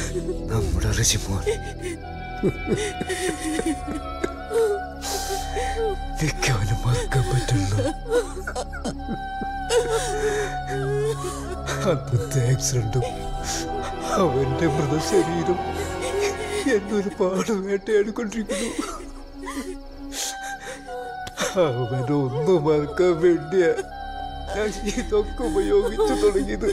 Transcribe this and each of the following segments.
നമ്മുടെ റജിമോൻ എനിക്ക് അവന് മറക്കാൻ പറ്റുള്ളൂ അന്നത്തെ ആക്സിഡന്റും അവന്റെ മൃതശരീരം എന്നൊരു പാട് വേട്ടയാടിക്കൊണ്ടിരിക്കുന്നു അവനൊന്നും മറക്കാൻ വേണ്ടിയാ ഞാൻ ഇതൊക്കെ ഉപയോഗിച്ചു തുടങ്ങിയത്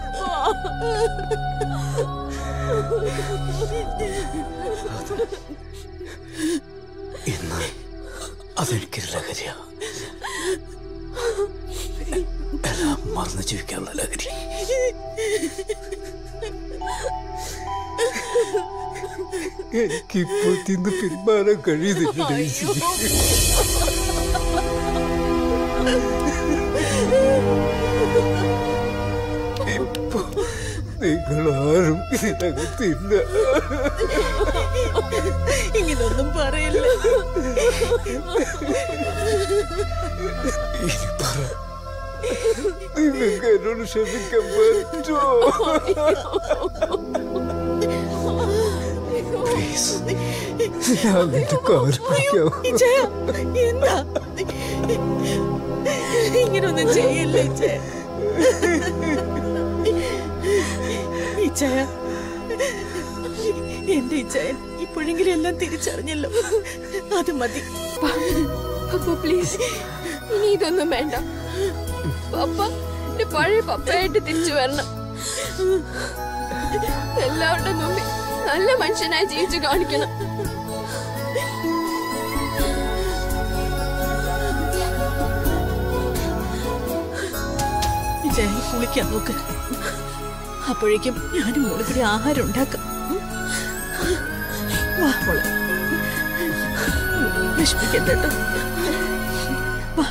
ഇന്ന് അതെനിക്കൊരു ലഹരിയാ എല്ലാം മറന്നു ജീവിക്കാനുള്ള ലഹരി എനിക്കിപ്പോൾ തിന്ന് പിന്മാറാൻ കഴിയുന്നില്ല ഡെയ്സി. ഇപ്പൊ നിങ്ങൾ ആരും ഇതിനകത്തില്ല ഇങ്ങനൊന്നും പറയില്ല ഇനി പറ നിങ്ങൾക്ക് എന്നോട് ക്ഷമിക്കാൻ പറ്റുമോ പ്ലീസ് ഞാൻ നിന്റെ കാല് പിടിക്കാം ജയ എന്താ ഇങ്ങനൊന്നും ചെയ്യല്ലേ ജയ ഇച്ചയ എന്റെ ഇച്ചയൻ ഇപ്പോഴെങ്കിലും എല്ലാം തിരിച്ചറിഞ്ഞല്ലോ അത് മതി അപ്പൊ പ്ലീസ് ഇനി ഇതൊന്നും വേണ്ട പപ്പ എന്റെ പഴയ പപ്പയായിട്ട് തിരിച്ചു വരണം എല്ലാവരുടെ മുമ്പിൽ നല്ല മനുഷ്യനായി ജീവിച്ചു കാണിക്കണം ജയൻ കുളിക്കാൻ നോക്ക് അപ്പോഴേക്കും ഞാനും മോള് കൂടി ആഹാരം ഉണ്ടാക്കാം ഉം? വാ മോളെ വിഷമിക്കണ്ട കേട്ടോ വാ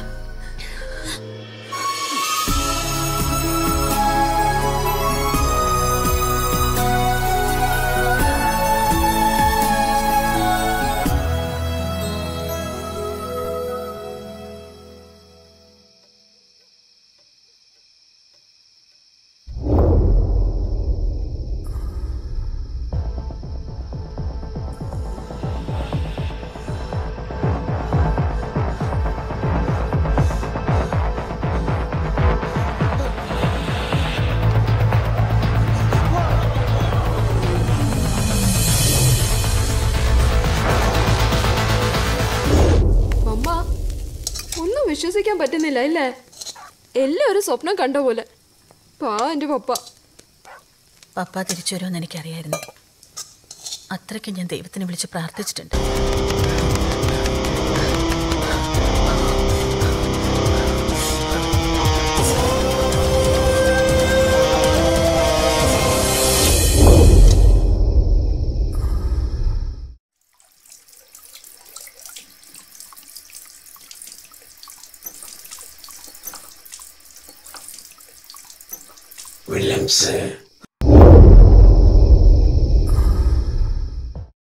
മമ്മ ഒന്നും വിശ്വസിക്കാൻ പറ്റുന്നില്ല ഇല്ലേ എല്ലാം ഒരു സ്വപ്നം കണ്ട പോലെ പാ എന്റെ പപ്പ പപ്പ തിരിച്ചു വരുമെന്ന് എനിക്കറിയായിരുന്നു അത്രയ്ക്ക് ഞാൻ ദൈവത്തിനെ വിളിച്ച് പ്രാർത്ഥിച്ചിട്ടുണ്ട് വില്യംസ്